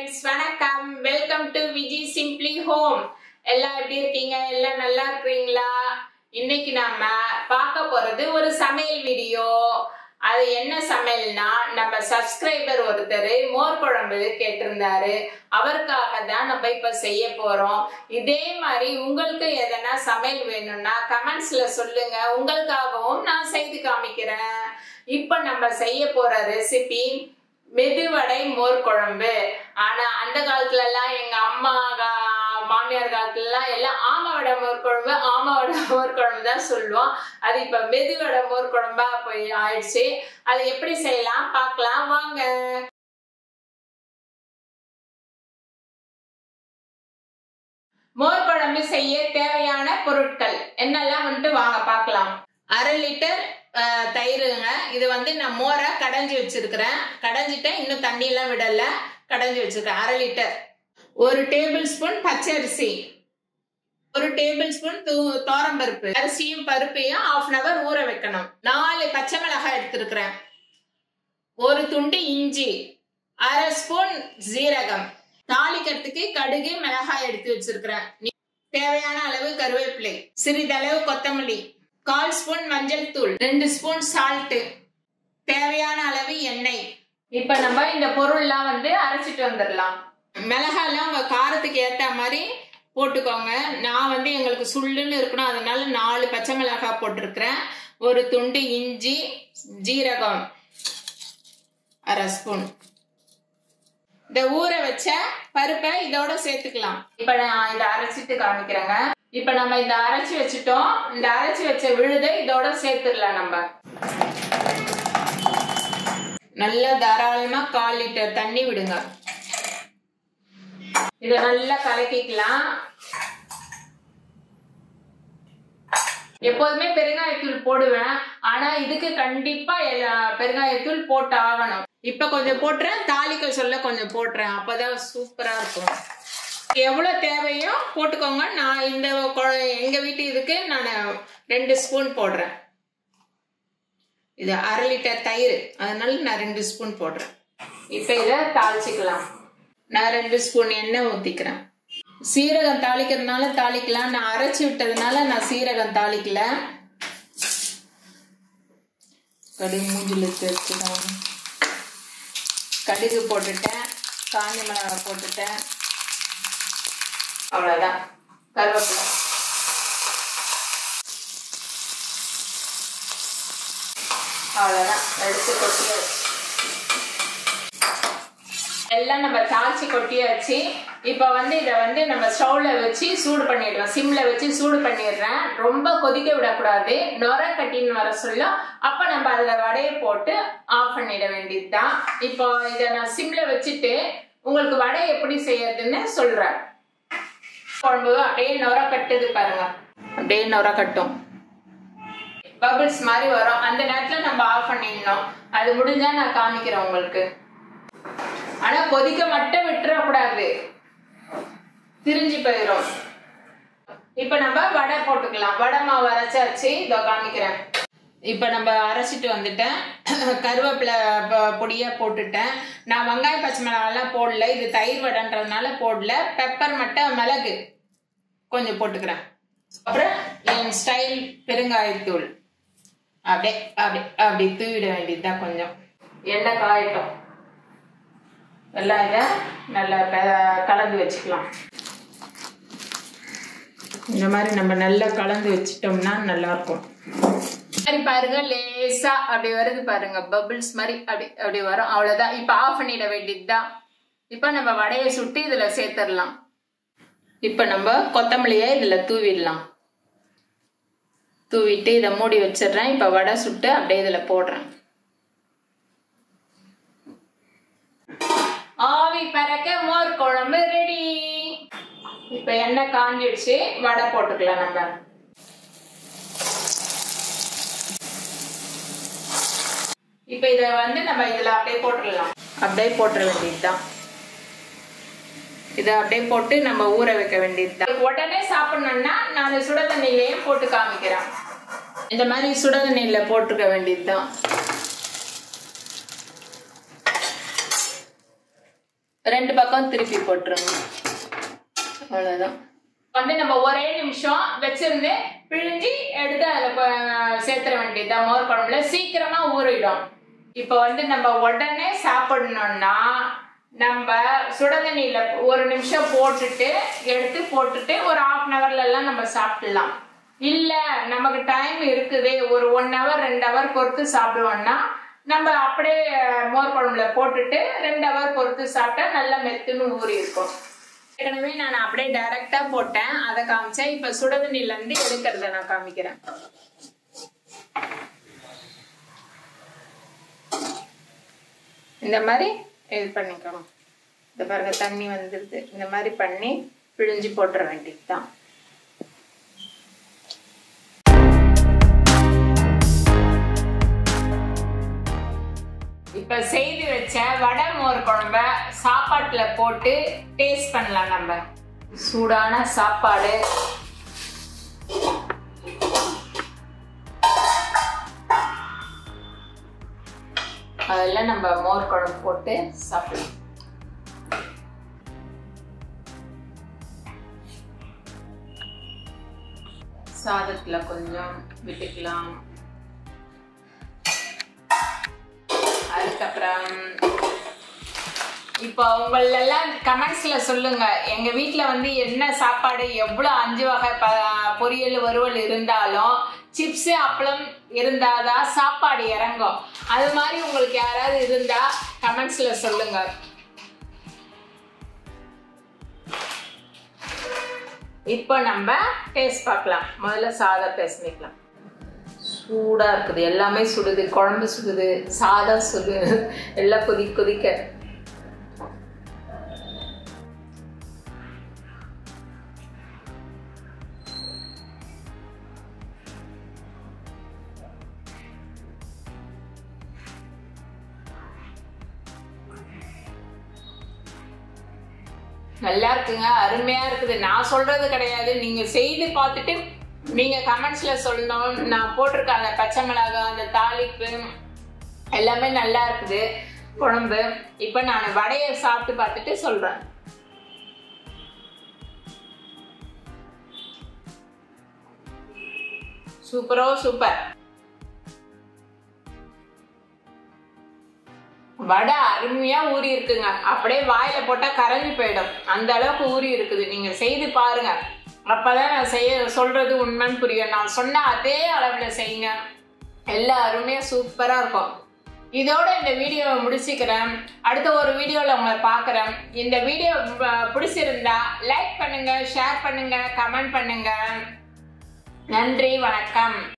friends வணக்கம் welcome to Viji simply home எல்லாம் எப்படி இருக்கீங்க எல்லாம் நல்லா இருக்கிறீங்களா இன்னைக்கு நாம பார்க்க போறது ஒரு சமையல் வீடியோ அது என்ன சமையல்னா நம்ம சப்ஸ்கிரைபர் ஒருத்தர் மோர் குழம்பு கேட்டிருந்தாரு அவருக்காக தான் நம்ம இப்ப செய்ய போறோம் இதே மாதிரி உங்களுக்கு எதனா சமையல் வேணும்னா கமெண்ட்ஸ்ல சொல்லுங்க உங்களுக்காகவும் நான் செய்து காமிக்கிறேன் இப்ப நம்ம செய்ய போற ரெசிபி மெதுவடை மோர் குழம்பு ஆனா அந்த காலத்துல எல்லாம் எங்க அம்மா கா- மாமியார் காலத்துல எல்லாம் எல்லாம் ஆமாவடை மோர் குழம்பு ஆமாவடை மோர் குழம்பு தான் சொல்லுவோம் அது இப்ப மெதுவடை மோர் குழம்பா போய் ஆயிடுச்சு அது எப்படி செய்யலாம் பார்க்கலாம் வாங்க மோர் குழம்பு செய்ய தேவையான பொருட்கள் என்னெல்லாம் வந்துட்டு வாங்க பார்க்கலாம் அரை லிட்டர் அஹ், தயிருங்க இது வந்து நான் மோரை கடைஞ்சி வச்சிருக்கிறேன் கடைஞ்சிட்டேன் இன்னும் தண்ணியெல்லாம் விடல கடைஞ்சி வச்சிருக்கேன் அரை லிட்டர் ஒரு டேபிள் ஸ்பூன் பச்சரிசி ஒரு டேபிள் ஸ்பூன் பருப்பு அரிசியும் பருப்பையும் ஆஃப் அன் அவர் ஊற வைக்கணும் நாலு பச்சை மிளகாய் எடுத்திருக்கிறேன் ஒரு துண்டு இஞ்சி அரை ஸ்பூன் ஜீரகம் தாளிக்கிறதுக்கு கடுகு மிளகாய் எடுத்து வச்சிருக்கிறேன் தேவையான அளவு கருவேப்பிலை சிறிதளவு கொத்தமல்லி கால் ஸ்பூன் மஞ்சள் தூள் ரெண்டு ஸ்பூன் சால்ட் தேவையான அளவு எண்ணெய் இப்ப நம்ம இந்த பொருள்லாம் வந்து அரைச்சிட்டு வந்துடலாம் மிளகாய்லாம் உங்க காரத்துக்கு ஏத்த மாதிரி போட்டுக்கோங்க நான் வந்து எங்களுக்கு சுள்ளுன்னு இருக்கணும் அதனால நாலு பச்சை மிளகாய் போட்டிருக்கிறேன் ஒரு துண்டு இஞ்சி ஜீரகம் அரை ஸ்பூன் இந்த ஊற வச்ச பருப்பை இதோட சேர்த்துக்கலாம் இப்ப நான் இதை அரைச்சிட்டு காமிக்கிறேங்க இப்ப நம்ம இந்த அரைச்சி வச்சுட்டோம் இந்த அரைச்சி வச்ச விழுதை இதோட சேர்த்துடலாம் நம்ம நல்லா தாராளமா கால் லிட்டர் தண்ணி விடுங்க இத நல்லா கலக்கிக்கலாம் எப்போதுமே பெருங்காயத்தூள் போடுவேன் ஆனா இதுக்கு கண்டிப்பா எல்லா- பெருங்காயத்தூள் போட்டு ஆகணும் இப்ப கொஞ்சம் போட்டுறேன் தாளிக்க சொல்ல கொஞ்சம் போட்டுறேன் அப்பதான் சூப்பரா இருக்கும் எவ்வளவு தேவையோ போட்டுக்கோங்க நான் இந்த கொ- எங்க வீட்டு இதுக்கு நான் ரெண்டு ஸ்பூன் போடுறேன் இது அரை லிட்டர் தயிர் அதனால நான் ரெண்டு ஸ்பூன் போடுறேன் இப்ப இதை தாளிச்சுக்கலாம் நான் ரெண்டு ஸ்பூன் எண்ணெய் ஊத்திக்கிறேன் சீரகம் தாளிக்கிறதுனால தாளிக்கலாம் நான் அரைச்சி விட்டதுனால நான் சீரகம் தாளிக்கல கடுகு மூஞ்சில் வச்சுதான் கடுகு போட்டுட்டேன் காஞ்சி மிளகாய் போட்டுட்டேன் அவ்வளோதான் கருவேப்பிலை அவ்வளோதான் எடுத்து கொட்டியாச்சு எல்லாம் நம்ம தாளிச்சு கொட்டியாச்சு இப்போ வந்து இதை வந்து நம்ம ஸ்டவ்ல வச்சு சூடு பண்ணிடுறோம் சிம்ல வச்சு சூடு பண்ணிடுறேன் ரொம்ப கொதிக்க விடக்கூடாது நொர கட்டின்னு வர சொல்லும் அப்போ நம்ம அதில் வடையை போட்டு ஆஃப் பண்ணிட வேண்டியதுதான் இப்போ இதை நான் சிம்ல வச்சுட்டு உங்களுக்கு வடை எப்படி செய்யறதுன்னு சொல்றேன் குழம்பு அப்படியே நொர கட்டுது பாருங்க அப்படியே நொர கட்டும் பபிள்ஸ் மாதிரி வரும் அந்த நேரத்துல நம்ம ஆஃப் பண்ணிடணும் அது முடிஞ்சா நான் காமிக்கிறேன் உங்களுக்கு ஆனா கொதிக்க மட்டும் விட்டுறக்கூடாது திரிஞ்சு போயிடும் இப்ப நம்ம வடை போட்டுக்கலாம் வடை மாவு அரைச்சாச்சு இதோ காமிக்கிறேன் இப்ப நம்ம அரைச்சிட்டு வந்துட்டேன் கருவேப்பிலை ப- பொடியா போட்டுட்டேன் நான் வெங்காய பச்சை மிளகாலாம் போடல இது தயிர் வடைன்றதுனால போடல பெப்பர் மட்டும் மிளகு கொஞ்சம் போட்டுக்கிறேன் அப்புறம் என் ஸ்டைல் பெருங்காயத்தூள் அப்படியே அப்படி அப்படி தூவிட வேண்டியதுதான் கொஞ்சம் எண்ணெய் காயட்டும் எல்லாம் இதை நல்லா க- கலந்து வச்சுக்கலாம் இந்த மாதிரி நம்ம நல்லா கலந்து வச்சிட்டோம்னா நல்லா இருக்கும் சரி பாருங்க லேசா அப்படி வருது பாருங்க பபிள்ஸ் மாதிரி அப்படி அப்படி வரும் அவ்வளவுதான் இப்ப ஆஃப் பண்ணிட வேண்டியதுதான் இப்ப நம்ம வடையை சுட்டு இதுல சேர்த்துடலாம் இப்ப நம்ம கொத்தமல்லியை இதுல தூவிடலாம் தூவிட்டு இதை மூடி வச்சிடுறேன் இப்ப வடை சுட்டு அப்படியே இதுல போடுறேன் ஆவி பறக்க மோர் குழம்பு ரெடி இப்ப எண்ணெய் காஞ்சிடுச்சு வடை போட்டுக்கலாம் நம்ம இப்ப இத வந்து நம்ம இதுல அப்படியே போட்டுடலாம் அப்படியே போட்டுற வேண்டியதுதான் இதை அப்படியே போட்டு நம்ம ஊற வைக்க வேண்டியதுதான் உடனே சாப்பிடணும்னா நான் சுட தண்ணியிலையும் போட்டு காமிக்கிறேன் இந்த மாதிரி சுட தண்ணியில போட்டுக்க வேண்டியதுதான் ரெண்டு பக்கம் திருப்பி போட்டுருங்க அவ்வளோதான் வந்து நம்ம ஒரே நிமிஷம் வச்சிருந்து பிழிஞ்சு எடுத்து அதில் சேர்த்துற வேண்டியதுதான் மோர் குழம்புல சீக்கிரமா ஊறிடும் இப்போ வந்து நம்ம உடனே சாப்பிடணும்னா நம்ம சுடதண்ணியில் ஒரு நிமிஷம் போட்டுட்டு எடுத்து போட்டுட்டு ஒரு ஹாஃப் அன் ஹவர்ல எல்லாம் நம்ம சாப்பிடலாம் இல்லை நமக்கு டைம் இருக்குது ஒரு ஒன் ஹவர் ரெண்டு ஹவர் பொறுத்து சாப்பிடுவோம்னா நம்ம அப்படியே மோர் குழம்புல போட்டுட்டு ரெண்டு ஹவர் பொறுத்து சாப்பிட்டா நல்லா மெத்துன்னு ஊறி இருக்கும் ஏற்கனவே நான் அப்படியே டைரக்டா போட்டேன் அதை காமிச்சேன் இப்ப சுடதண்ணில இருந்து எடுக்கிறத நான் காமிக்கிறேன் இந்த மாதிரி இது பண்ணிக்கணும் இந்த பாருங்க தண்ணி வந்துருது இந்த மாதிரி பண்ணி பிழிஞ்சு போட்டுற வேண்டியதுதான் இப்ப செய்து வச்ச வடை மோர் குழம்ப சாப்பாட்டுல போட்டு டேஸ்ட் பண்ணலாம் நம்ம சூடான சாப்பாடு அதெல்லாம் நம்ம மோர் குழம்பு போட்டு சாப்பிடலாம் சாதத்துல கொஞ்சம் விட்டுக்கலாம் அதுக்கப்புறம் இப்போ உங்களெல்லாம் கமெண்ட்ஸ்ல சொல்லுங்க எங்க வீட்ல வந்து என்ன சாப்பாடு எவ்வளோ அஞ்சு வகை ப பொரியல் வறுவல் இருந்தாலும் சிப்ஸ் அப்பளம் இருந்தாதான் சாப்பாடு இறங்கும் அது மாதிரி உங்களுக்கு யாராவது இருந்தா கமெண்ட்ஸ்ல சொல்லுங்க இப்போ நம்ம டேஸ்ட் பார்க்கலாம் முதல்ல சாதம் பேசிக்கலாம் சூடாக இருக்குது எல்லாமே சுடுது குழம்பு சுடுது சாதம் சுடுது எல்லாம் கொதி கொதிக்க நல்லா இருக்குங்க அருமையா இருக்குது நான் சொல்றது கிடையாது நீங்க செய்து பார்த்துட்டு நீங்க கமெண்ட்ஸ்ல சொல்லணும் நான் போட்டிருக்க அந்த பச்சை மிளகாய் அந்த தாளிப்பு எல்லாமே நல்லா இருக்குது குழம்பு இப்போ நான் வடையை சாப்பிட்டு பார்த்துட்டு சொல்றேன் சூப்பரோ சூப்பர் வடை அருமையா ஊறி இருக்குங்க அப்படியே வாயில போட்டா கரைஞ்சு போயிடும் அந்த அளவுக்கு ஊறி இருக்குது நீங்க செய்து பாருங்க அப்பதான் நான் செய்ய சொல்றது உண்மைன்னு புரியும் நான் சொன்ன அதே அளவுல செய்யுங்க எல்லாம் அருமையா சூப்பரா இருக்கும் இதோட இந்த வீடியோவை முடிச்சுக்கிறேன் அடுத்த ஒரு வீடியோவில் உங்களை பார்க்குறேன் இந்த வீடியோ பிடிச்சிருந்தா லைக் பண்ணுங்க ஷேர் பண்ணுங்க கமெண்ட் பண்ணுங்க நன்றி வணக்கம்